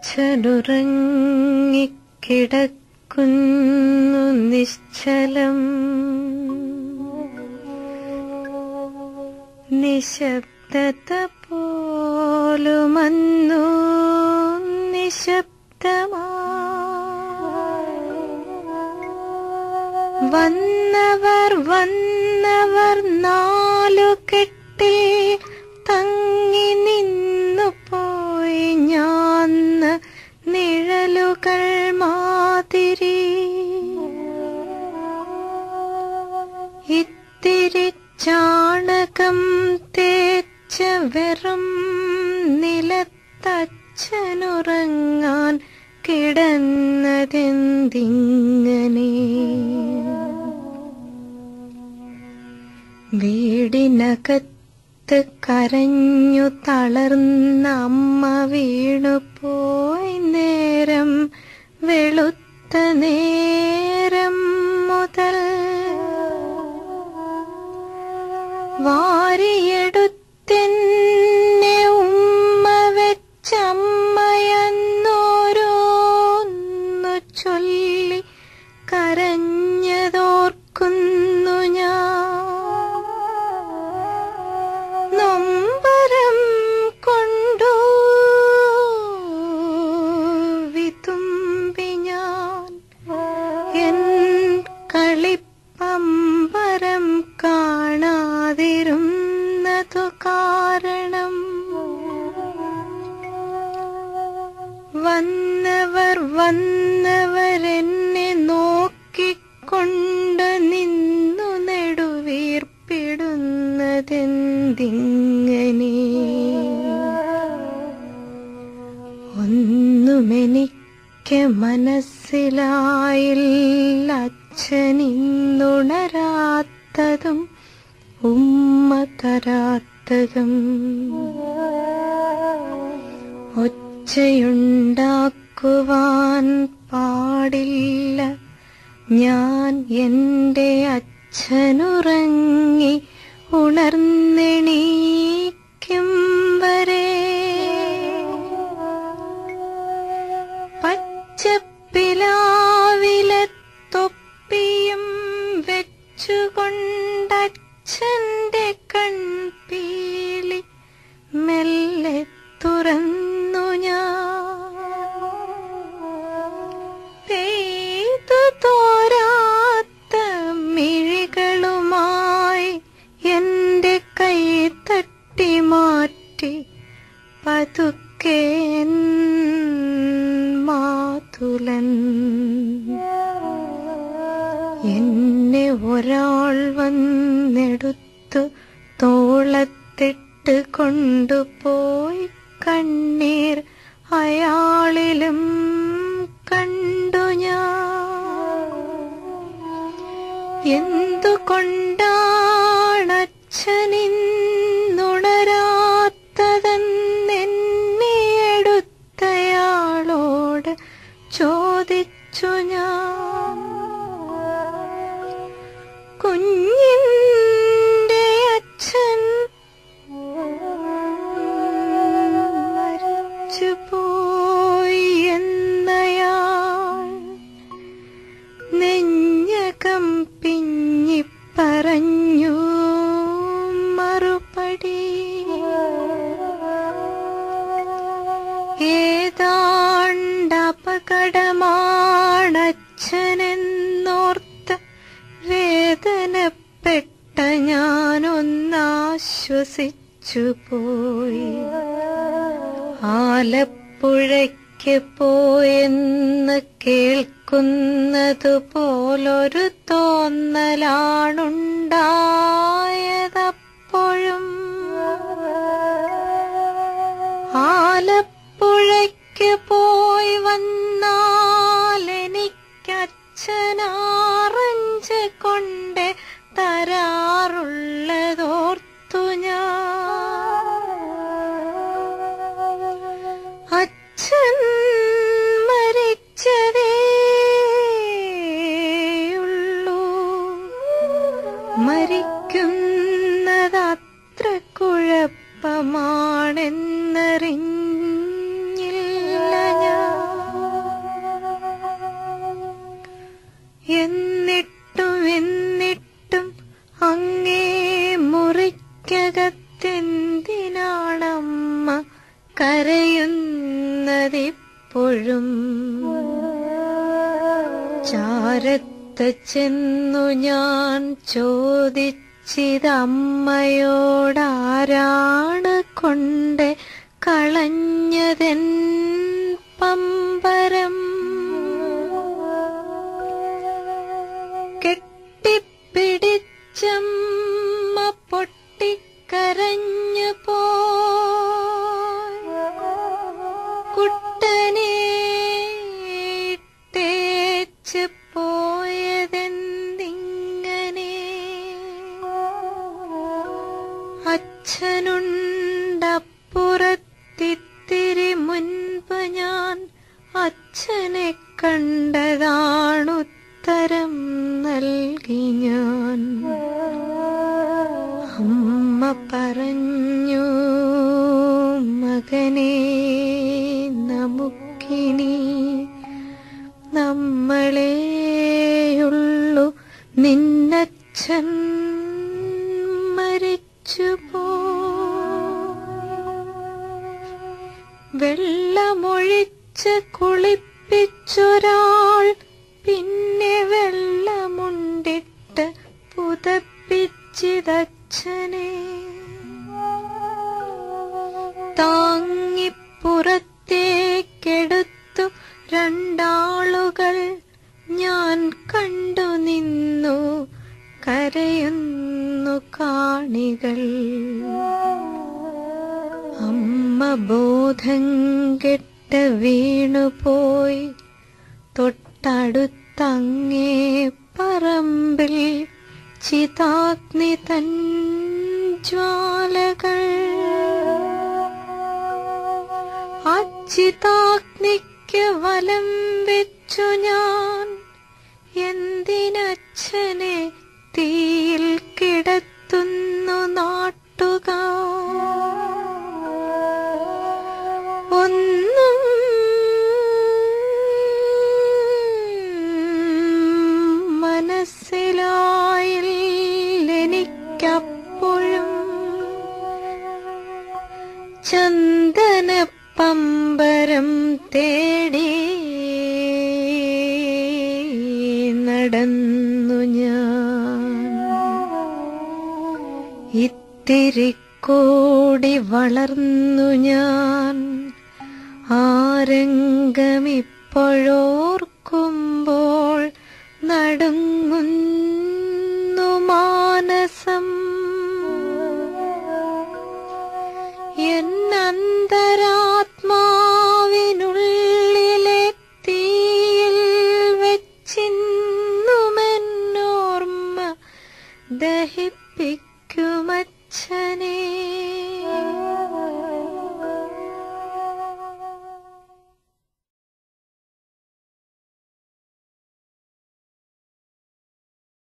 അച്ഛനുറങ്ങിക്കിടക്കുന്നു നിശ്ചലം നിശബ്ദത പോലുമന്നു നിശബ്ദമാ വന്നവർ വന്നവർ നാലു കെട്ടിൽ തങ്ങി നിന്നു പോയി ഞാൻ നിഴലുകൾ മാതിരി ഇത്തിരി ചാണകം തേച്ച വെറും നിലത്തച്ഛനുറങ്ങാൻ കിടന്നതെന്തിങ്ങനെ വീടിനകത്ത് കരഞ്ഞു തളർന്ന അമ്മ വീണുപോയി നേരം വെളുത്ത നേരം മുതൽ വാരിയെടുത്തെന്നെ ഉമ്മ വെച്ചമ്മയെന്നോരോന്നു ചൊല്ലി കരഞ്ഞതോർക്കുന്നു ഞാൻ നൊമ്പരം കൊണ്ടു വിതുമ്പി ഞാൻ എൻ കളിപ്പമ്പരം കാണാതിരുന്നതു കാരണം വന്നവർ വന്നവരെന്നെ നോക്കിക്കൊണ്ട് നിന്നു നെടുവീർപ്പിടുന്നതെന്തിങ്ങനെ ഒന്നുമെനിക്ക് മനസ്സിലായില്ല അച്ഛനിന്നുണരാത്തതും ഉമ്മ തരാത്തതും ഒച്ചയുണ്ടാക്കുവാൻ പാടില്ല ഞാൻ എന്റെ അച്ഛനുറങ്ങി ഉണർന്നെണീക്കും വരെ പച്ചപ്പിലാവിലെ തൊപ്പിയും വെച്ചുകൊണ്ടച്ഛന്റെ കൺപീലി മെല്ലെ തുറന്നു ഞാൻ പെയ്തു തോരാത്ത മിഴികളുമായി എന്റെ കൈ തട്ടി മാറ്റി പതുക്കെ എൻ മാതുലൻ എന്നെ ഒരാൾ വന്നെടുത്തു തോളത്തിട്ട് കൊണ്ടുപോയി കണ്ണീർ അയാളിലും കണ്ടു ഞാൻ എന്തുകൊണ്ടാണ് അച്ഛനിന്നുണരാത്തതെന്നെന്നെ എടുത്തയാളോട് ചോദിച്ചു ഞാൻ കുഞ്ഞിന്റെ അച്ഛൻ മരിച്ചുപോയി എന്നയാൾ നെഞ്ഞകം പിഞ്ഞിപ്പറഞ്ഞു മറുപടി ഏതാണ്ടപകടമാണച്ഛനെന്നോർത്ത് വേദനപ്പെട്ട ഞാനൊന്നാശ്വസിച്ചു പോയി ആലപ്പുഴയ്ക്ക് പോയെന്ന് കേൾക്കുന്നതു പോലൊരു തോന്നലാണുണ്ടായതപ്പോഴും ആലപ്പുഴയ്ക്ക് പോയി വന്നാൽ എനിക്കച്ഛനാറഞ്ച് കൊണ്ട് തരാറുള്ളതോർത്തു ഞാൻ അച്ഛൻ മരിച്ചതേയുള്ളൂ മരിക്കുന്നതത്ര കുഴപ്പമാണെന്നറിഞ്ഞില്ല ഞാൻ കരയുന്നതിപ്പോഴും ചാരത്ത് ചെന്നു ഞാൻ ചോദിച്ചിതമ്മയോടാരാണ് കൊണ്ട് കളഞ്ഞതെൻ പമ്പരം കെട്ടിപ്പിടിച്ചമ്മ പൊട്ടിക്കരഞ്ഞു പോയി കുട്ടനെ ഇട്ടേച്ച് പോയതെന്തിങ്ങനെ അച്ഛനുണ്ടപ്പുറത്തിത്തിരി മുൻപ് ഞാൻ അച്ഛനെ കണ്ടതാണുത്തരം നൽകി ഞാൻ അമ്മ പറഞ്ഞു മകനെ നമുക്കിനി നമ്മളെയുള്ളു നിന്നച്ഛൻ മരിച്ചു പോ വെള്ളമൊഴിച്ച് കുളിപ്പിച്ചൊരാൾ പിന്നെ വെള്ളമുണ്ടിട്ട് പുതപ്പിച്ചിതച്ഛനെ താങ്ങിപ്പുറത്തേക്കെടുത്തു രണ്ടാളുകൾ ഞാൻ കണ്ടു നിന്നു കരയുന്നു കാണികൾ അമ്മ ബോധം കെട്ട് വീണുപോയി തൊട്ടടുത്തങ്ങേ പറമ്പിൽ ചിതാഗ്നി തൻ ജ്വാലകൾ ആ ചിതാഗ്നിക്ക് വലം വെച്ചു ഞാൻ എന്തിനച്ഛനെ തീയിൽ കിടത്തുന്നു നാട്ടുകാർ ഒന്നും മനസ്സിലായില്ലെനിക്കപ്പോഴും ചന്ദന പമ്പരം തേടി നടന്നു ഞാൻ ഇത്തിരി കൂടി വളർന്നു ഞാൻ ആരംഗമിപ്പോഴോർക്കുമ്പോൾ നടുങ്ങുന്നു മാനസം എന്നന്തരാത്മാവിനുള്ളിലെ തീയിൽ വെച്ചിന്നുമെന്നോർമ്മ ദഹിപ്പിക്കുമച്ഛനെ